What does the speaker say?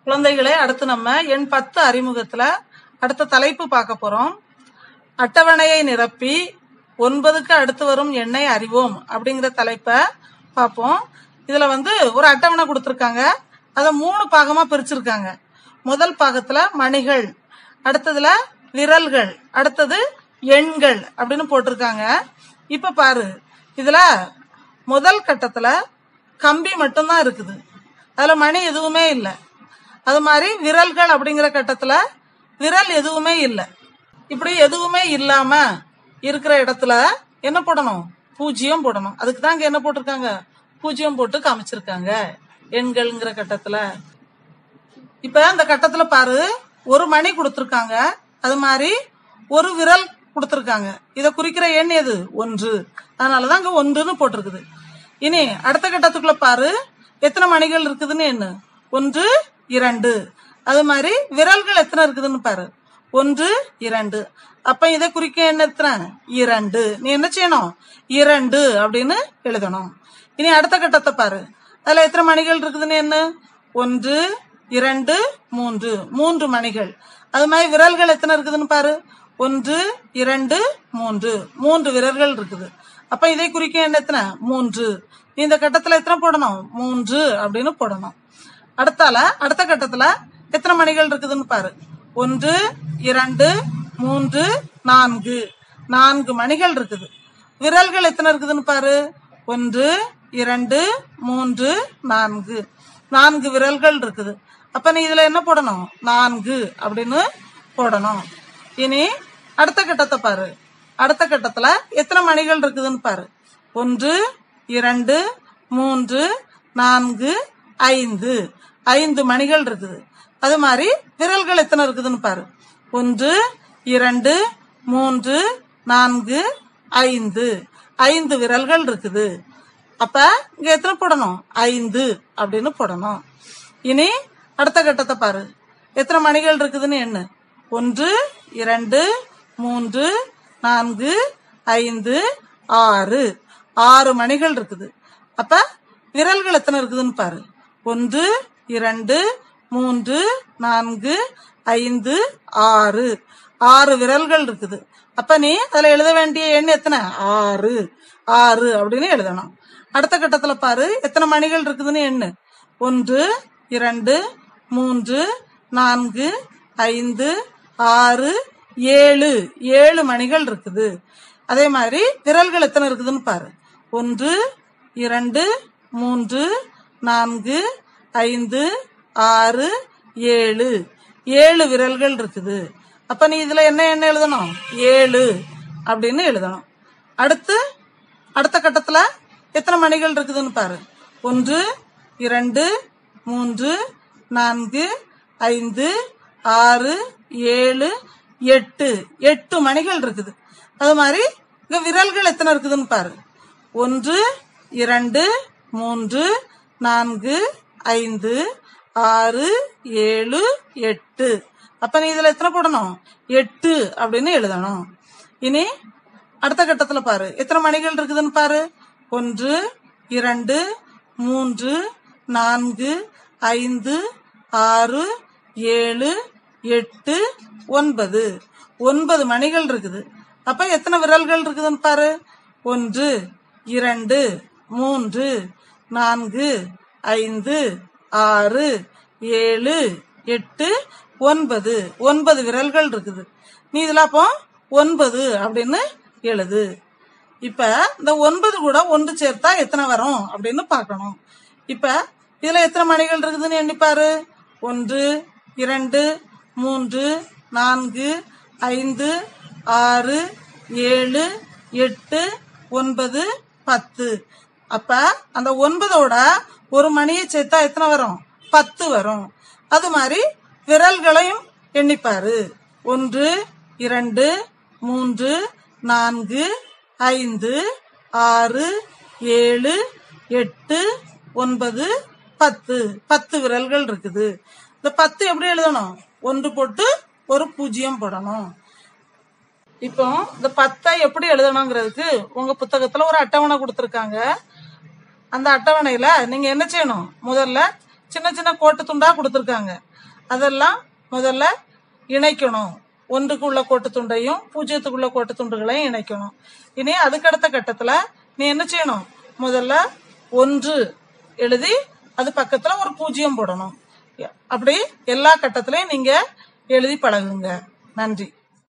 குழந்தைகளே அடுத்து நம்ம எண் பத்து அறிமுகத்துல அடுத்த தலைப்பு பார்க்க போறோம் அட்டவணையை நிரப்பி ஒன்பதுக்கு அடுத்து வரும் எண்ணை அறிவோம் அப்படிங்கிற தலைப்பை பார்ப்போம் இதுல வந்து ஒரு அட்டவணை கொடுத்துருக்காங்க அதை மூணு பாகமா பிரிச்சிருக்காங்க முதல் பாகத்துல மணிகள் அடுத்ததுல விரல்கள் அடுத்தது எண்கள் அப்படின்னு போட்டிருக்காங்க இப்ப பாரு இதுல முதல் கட்டத்துல கம்பி மட்டும்தான் இருக்குது அதுல மணி எதுவுமே இல்லை அது மாதிரி விரல்கள் அப்படிங்கிற கட்டத்துல விரல் எதுவுமே இல்லை இப்படி எதுவுமே இல்லாம இருக்கிற இடத்துல என்ன போடணும் பூஜ்ஜியம் போடணும் அதுக்கு தான் இங்க என்ன போட்டிருக்காங்க பூஜ்ஜியம் போட்டு காமிச்சிருக்காங்க எண்கள்ங்கிற கட்டத்துல இப்ப அந்த கட்டத்துல பாரு ஒரு மணி கொடுத்திருக்காங்க அது மாதிரி ஒரு விரல் கொடுத்திருக்காங்க இத குறிக்கிற எண் எது ஒன்று அதனாலதான் அங்க ஒன்றுன்னு போட்டிருக்குது இனி அடுத்த கட்டத்துக்குள்ள பாரு எத்தனை மணிகள் இருக்குதுன்னு எண்ணு ஒன்று இரண்டு அது மாதிரி விரல்கள் எத்தனை இருக்குதுன்னு பாரு ஒன்று இரண்டு அப்ப இதை குறிக்க என்ன எத்தனை இரண்டு நீ என்ன செய்யணும் இரண்டு அப்படின்னு எழுதணும் இனி அடுத்த கட்டத்தை பாரு அதுல எத்தனை மணிகள் இருக்குதுன்னு என்ன ஒன்று இரண்டு மூன்று மூன்று மணிகள் அது மாதிரி விரல்கள் எத்தனை இருக்குதுன்னு பாரு ஒன்று இரண்டு மூன்று மூன்று விரல்கள் இருக்குது அப்ப இதை குறிக்க என்ன எத்தனை மூன்று நீ இந்த கட்டத்துல எத்தனை போடணும் மூன்று அப்படின்னு போடணும் அடுத்தால அடுத்த கட்டத்துல எத்தனை மணிகள் இருக்குதுன்னு பாரு ஒன்று இரண்டு மூன்று நான்கு நான்கு மணிகள் இருக்குது விரல்கள் எத்தனை இருக்குதுன்னு பாரு ஒன்று இரண்டு மூன்று நான்கு நான்கு விரல்கள் இருக்குது அப்ப நீ இதுல என்ன போடணும் நான்கு அப்படின்னு போடணும் இனி அடுத்த கட்டத்தை பாரு அடுத்த கட்டத்துல எத்தனை மணிகள் இருக்குதுன்னு பாரு ஒன்று இரண்டு மூன்று நான்கு ஐந்து ஐந்து மணிகள் இருக்குது அது மாதிரி விரல்கள் எத்தனை இருக்குதுன்னு பாரு ஒன்று இரண்டு மூன்று நான்கு ஐந்து ஐந்து விரல்கள் இருக்குது அப்ப இங்க எத்தனை போடணும் ஐந்து அப்படின்னு போடணும் இனி அடுத்த கட்டத்தை பாரு எத்தனை மணிகள் இருக்குதுன்னு எண்ணு ஒன்று இரண்டு மூன்று நான்கு ஐந்து ஆறு ஆறு மணிகள் இருக்குது அப்ப விரல்கள் எத்தனை இருக்குதுன்னு பாரு ஒன்று இரண்டு மூன்று நான்கு ஐந்து ஆறு ஆறு விரல்கள் இருக்குது அப்ப நீ அதுல எழுத வேண்டிய எண் எத்தனை ஆறு ஆறு அப்படின்னு எழுதணும் அடுத்த கட்டத்துல பாரு எத்தனை மணிகள் இருக்குதுன்னு எண்ணு ஒன்று இரண்டு மூன்று நான்கு ஐந்து ஆறு ஏழு ஏழு மணிகள் இருக்குது அதே மாதிரி விரல்கள் எத்தனை இருக்குதுன்னு பாரு ஒன்று இரண்டு மூன்று நான்கு ஐந்து ஆறு ஏழு ஏழு விரல்கள் இருக்குது அப்ப நீ இதுல என்ன என்ன எழுதணும் ஏழு அப்படின்னு எழுதணும் அடுத்து அடுத்த கட்டத்துல எத்தனை மணிகள் இருக்குதுன்னு பாரு ஒன்று இரண்டு மூன்று நான்கு ஐந்து ஆறு ஏழு எட்டு எட்டு மணிகள் இருக்குது அது மாதிரி இங்க விரல்கள் எத்தனை இருக்குதுன்னு பாரு ஒன்று இரண்டு மூன்று நான்கு ஐந்து ஆறு ஏழு எட்டு அப்ப நீ இதுல எத்தனை போடணும் எட்டு அப்படின்னு எழுதணும் இனி அடுத்த கட்டத்துல பாரு எத்தனை மணிகள் இருக்குதுன்னு பாரு ஒன்று இரண்டு மூன்று நான்கு ஐந்து ஆறு ஏழு எட்டு ஒன்பது ஒன்பது மணிகள் இருக்குது அப்ப எத்தனை விரல்கள் இருக்குதுன்னு பாரு ஒன்று இரண்டு மூன்று நான்கு ஐந்து ஆறு ஏழு எட்டு ஒன்பது ஒன்பது விரல்கள் இருக்குது நீ இதுல அப்போ ஒன்பது அப்படின்னு எழுது இப்ப இந்த ஒன்பது கூட ஒன்று சேர்த்தா எத்தனை வரும் அப்படின்னு பார்க்கணும் இப்ப இதுல எத்தனை மணிகள் இருக்குதுன்னு எண்ணிப்பாரு ஒன்று இரண்டு மூன்று நான்கு ஐந்து ஆறு ஏழு எட்டு ஒன்பது பத்து அப்ப அந்த ஒன்பதோட ஒரு மணியை சேர்த்தா எத்தனை வரும் பத்து வரும் அது மாதிரி விரல்களையும் எண்ணிப்பாரு ஒன்று இரண்டு மூன்று நான்கு ஐந்து ஆறு ஏழு எட்டு ஒன்பது பத்து பத்து விரல்கள் இருக்குது இந்த பத்து எப்படி எழுதணும் ஒன்று போட்டு ஒரு பூஜ்ஜியம் போடணும் இப்போ இந்த பத்தை எப்படி எழுதணுங்கிறதுக்கு உங்க புத்தகத்துல ஒரு அட்டவணை கொடுத்துருக்காங்க அந்த அட்டவணையில நீங்க என்ன செய்யணும் முதல்ல சின்ன சின்ன கோட்டு துண்டா கொடுத்துருக்காங்க அதெல்லாம் முதல்ல இணைக்கணும் ஒன்றுக்கு உள்ள கோட்டு துண்டையும் பூஜ்ஜியத்துக்குள்ள கோட்டு துண்டுகளையும் இணைக்கணும் இனி அதுக்கடுத்த கட்டத்துல நீ என்ன செய்யணும் முதல்ல ஒன்று எழுதி அது பக்கத்துல ஒரு பூஜ்ஜியம் போடணும் அப்படி எல்லா கட்டத்திலையும் நீங்க எழுதி பழகுங்க நன்றி